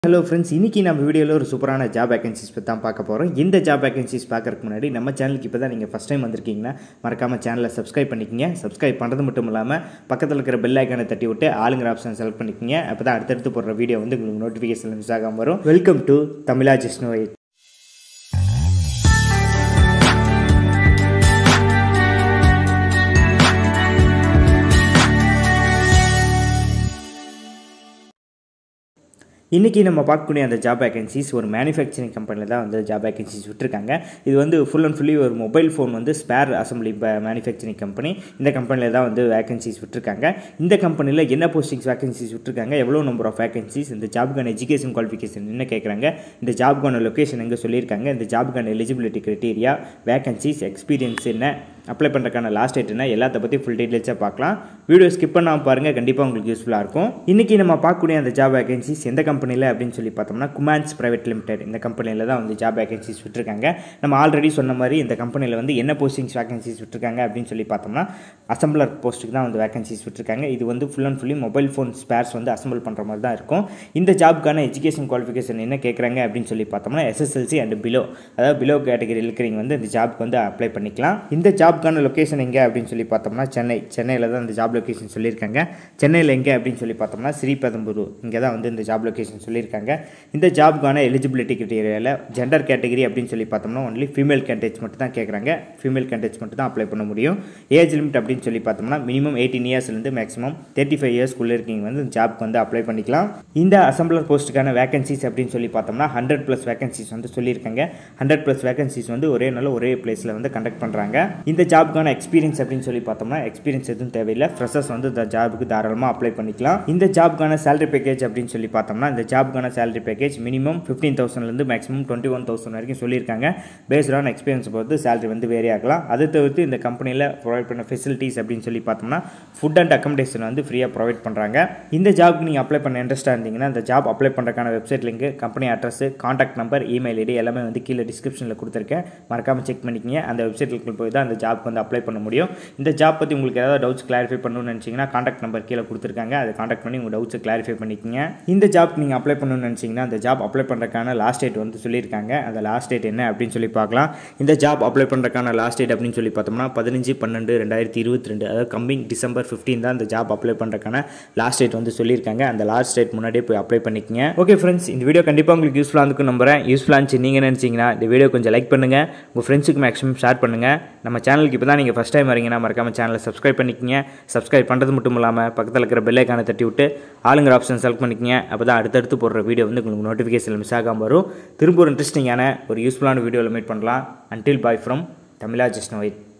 hello friends இன்றைக்கி நம்ம வீடியோவில் ஒரு சூப்பரான ஜாப் வேகன்சிஸ் பற்றி தான் பார்க்க போகிறோம் இந்த ஜாப் வேகன்சிஸ் பார்க்கறதுக்கு முன்னாடி நம்ம சேனலுக்கு இப்போ தான் நீங்கள் ஃபஸ்ட் டைம் வந்திருக்கீங்கன்னா மறக்காமல் சேனலை சப்ஸ்கிரைப் பண்ணிக்கங்க சப்ஸ்கிரைப் பண்ணுறது மட்டும் இல்லாமல் பக்கத்தில் இருக்கிற பெல் ஐக்கானை தட்டி விட்டு ஆளுங்கிற ஆப்ஷன் செலக்ட் பண்ணிக்கங்க அப்போ தான் அடுத்தடுத்து போடுற வீடியோ வந்து உங்களுக்கு நோட்டிஃபிகேஷன் மிஸ் ஆகாமல் வரும் வெல்கம் டு தமிழா ஜிஷ்ணு இன்றைக்கி நம்ம பார்க்கக்கூடிய அந்த ஜாப் வேகன்சிஸ் ஒரு மேனுஃபேக்சரிங் கம்பெனியில் தான் வந்து ஜாப் வேகன்சிஸ் விட்டுருக்காங்க இது வந்து ஃபுல் அண்ட் ஃபுல்லி ஒரு மொபைல் ஃபோன் வந்து ஸ்பேர் அசம்பிளி மேனுஃபேக்சரிங் கம்பெனி இந்த கம்பெனியில் தான் வந்து வேகன்சிஸ் விட்டுருக்காங்க இந்த கம்பெனியில் என்ன போஸ்டிங்ஸ் வேகன்சிஸ் விட்டுருக்காங்க எவ்வளோ நம்பர் ஆஃப் வேகன்சிஸ் இந்த ஜாபுக்கான எஜுகேஷன் குவாலிஃபிகேஷன் என்ன கேட்குறாங்க இந்த ஜாபுக்கான லொக்கேஷன் எங்கே சொல்லியிருக்காங்க இந்த ஜாபுக்கான எலிஜிபிலிட்டி க்ரைட்டீரியா வேகன்சிஸ் எக்ஸ்பீரியன்ஸ் என்ன அப்ளை பண்ணுறதுக்கான லாஸ்ட் டேட் என்ன எல்லாத்த பற்றி ஃபுல் டீட்டெயில்ஸாக பார்க்கலாம் வீடியோ ஸ்கிப் பண்ணாமல் பாருங்கள் கண்டிப்பாக உங்களுக்கு யூஸ்ஃபுல்லாக இருக்கும் இன்றைக்கி நம்ம பார்க்கக்கூடிய அந்த ஜாப் வேகன்சிஸ் எந்த கம்பெனியில் அப்படின்னு சொல்லி பார்த்தோம்னா குமான்ஸ் ப்ரைவேட் லிமிடெட் இந்த கம்பெனியில் தான் வந்து ஜாப் வேகன்சிஸ் விட்டுருக்காங்க நம்ம ஆல்ரெடி சொன்ன மாதிரி இந்த கம்பெனியில் வந்து என்ன போஸ்டிங்ஸ் வேகன்சிஸ் விட்டுருக்காங்க அப்படின்னு சொல்லி பார்த்தோம்னா அசம்பிளர் போஸ்ட்டுக்கு தான் வந்து வேகன்சிஸ் விட்டுருக்காங்க இது வந்து full and fully mobile phone spares வந்து அசம்பிள் பண்ணுற மாதிரி தான் இருக்கும் இந்த ஜாப்க்கான எஜுகேஷன் குவாலிஃபிகேஷன் என்ன கேட்குறாங்க அப்படின்னு சொல்லி பார்த்தோம்னா எஸ்எஸ்எல்சி அண்ட் பிலோ அதாவது பிலோ கேட்டகரி இருக்கிறவங்க வந்து இந்த ஜாப்க்கு வந்து அப்ளை பண்ணிக்கலாம் இந்த ஜாப்க்கான லொக்கேஷன் எங்கே அப்படின்னு சொல்லி பார்த்தோம்னா சென்னை சென்னையில் தான் இந்த ஜாப் லொக்கேஷன் சொல்லியிருக்காங்க சென்னையில் எங்கே அப்படின்னு சொல்லி பார்த்தோம்னா ஸ்ரீபெரும்புதூர் இங்கே தான் வந்து இந்த ஜாப் லொக்கேஷன் சொல்லியிருக்காங்க இந்த ஜாப்க்கான எலிஜிபிலிட்டி கிரிட்டீரியாவில் ஜெண்டர் கேட்டகரி அப்படின்னு சொல்லி பார்த்தோம்னா ஒன்லி ஃபீமேல் கேண்டிடேட்ஸ் மட்டும் தான் கேட்குறாங்க ஃபீமேல் கேண்டிடேட்ஸ் மட்டும் தான் அப்ளை பண்ண முடியும் ஏஜ் லிமிட் அப்படின்னு சொல்லி பார்த்தோம்னா மினிமம் எயிட்டீன் இயர்ஸ்லேருந்து மேக்ஸிமம் தேர்ட்டி ஃபைவ் இயர்ஸ்க்குள்ளே இருக்கீங்க வந்து இந்த ஜாப்க்கு வந்து அப்ளை பண்ணிக்கலாம் இந்த அசம்பிளர் போஸ்ட்டுக்கான வேகன்சிஸ் அப்படின்னு சொல்லி பார்த்தோம்னா ஹண்ட்ரட் ப்ளஸ் வேகன்சிஸ் வந்து சொல்லியிருக்காங்க ஹண்ட்ரட் ப்ளஸ் வேகன்சிஸ் வந்து ஒரே நாள் ஒரே பிளேஸில் வந்து கண்டக்ட் பண்ணுறாங்க இந்த ஜாப்க்கான எக்ஸ்பீரியன்ஸ் அப்படின்னு சொல்லி பார்த்தோம்னா எக்ஸ்பீரியன்ஸ் எதுவும் தேவையில்லை ஃப்ரெஷர்ஸ் வந்து இந்த ஜாபுக்கு தாராளமாக அப்ளை பண்ணிக்கலாம் இந்த ஜாப்க்கான சேலரி பேக்கேஜ் அப்படின்னு சொல்லி பார்த்தோம்னா இந்த ஜாப்க்கான சேலரி பேக்கேஜ் மினிமம் ஃபிஃப்டீன் தௌசண்ட்லேருந்து மேக்ஸிமம் டுவெண்ட்டி ஒன் தௌசண்ட் வரைக்கும் சொல்லியிருக்காங்க பேஸ்ட் ஆன் எக்ஸ்பீரியன்ஸ் பொறுத்து சேலரி வந்து வேரி ஆகலாம் அதை தவிர்த்து இந்த கம்பெனியில் ப்ரொவைட் பண்ண ஃபெசிலிட்டிஸ் அப்படின்னு சொல்லி பார்த்தோம்னா ஃபுட் அண்ட் அக்கமடேஷன் வந்து ஃப்ரீயாக ப்ரொவைட் பண்ணுறாங்க இந்த ஜாப்க்கு நீங்கள் அப்ளை பண்ண இன்ட்ரெஸ்ட்டாக இருந்தீங்கன்னா இந்த ஜாப் அப்ளை பண்ணுறதுக்கான website link company address contact number email ID எல்லாமே வந்து கீழே டிஸ்கிரிப்ஷனில் கொடுத்துருக்கேன் மறக்காமல் செக் பண்ணிக்கிங்க அந்த வெப்சைட் லிங்க் போய் தான் அந்த ஜாப்க்கு வந்து அப்ளை பண்ண முடியும் இந்த ஜாப் பற்றி உங்களுக்கு ஏதாவது டவுட்ஸ் கிளாரிஃபை பண்ணணும்னு நினச்சிங்கன்னா காண்டாக்ட் நம்பர் கீழே கொடுத்துருக்காங்க அதை காண்டாக்ட் பண்ணி உங்கள் டவுட்ஸை கிளாரிஃபை பண்ணிக்கங்க இந்த ஜாப் நீங்கள் அப்ளை பண்ணணும்னு நினச்சிங்கன்னா அந்த ஜாப் அப்ளை பண்ணுறதுக்கான லாஸ்ட் டேட் வந்து சொல்லியிருக்காங்க அந்த லாஸ்ட் டேட் என்ன அப்படின்னு சொல்லி பார்க்கலாம் இந்த ஜாப் அப்ளை பண்ணுறதுக்கான லாஸ்ட் டேட் அப்படின்னு சொல்லி பார்த்தோம்னா பதினஞ்சு பன்னெண்டு ரெண்டாயிரத்தி இருபத்தி ரெண்டு அதாவது கம்மிங் டிசம்பர் ஃபிஃப்டீன் தான் இந்த ஜாப் அப்ளை பண்ணுறதுக்கான லாஸ்ட் டேட் வந்து சொல்லியிருக்காங்க அந்த லாஸ்ட் டேட் முன்னாடியே போய் அப்ளை பண்ணிக்கங்க ஓகே ஃப்ரெண்ட்ஸ் இந்த வீடியோ கண்டிப்பாக உங்களுக்கு யூஸ்ஃபுல்லாக இருக்கும் நம்புறேன் யூஸ்ஃபுல்லாக இருந்துச்சு நீங்கள் நினச்சிங்கன்னா இந்த வீடியோ கொஞ்சம் லைக் பண்ணுங்கள் உங்கள் ஃப்ரெண்ட்ஸுக்கு மேக்ஸிமம் ஷேர் பண்ணுங்கள் நம்ம சேனலுக்கு இப்போ தான் நீங்கள் ஃபஸ்ட் டைம் வரீங்கன்னா மறக்காம சேனலை சப்ஸ்கிரைப் பண்ணிக்கங்க சப்ஸ்கிரைப் பண்ணுறது மட்டும் இல்லாமல் பக்கத்தில் இருக்கிற பெல்லைக்கான தட்டி விட்டு ஆளுங்கிற ஆப்ஷன் செலக்ட் பண்ணிக்கங்க அப்போ தான் அடுத்தடுத்து போடுற வீடியோ வந்து உங்களுக்கு நோட்டிஃபிகேஷன் மிஸ் ஆகாமல் வரும் திரும்ப ஒரு இன்ட்ரெஸ்டிங்கான ஒரு யூஸ்ஃபுல்லான வீடியோவில் மீட் பண்ணலாம் அன்டில் பாய் ஃப்ரம் தமிழா ஜஸ்னோயிட்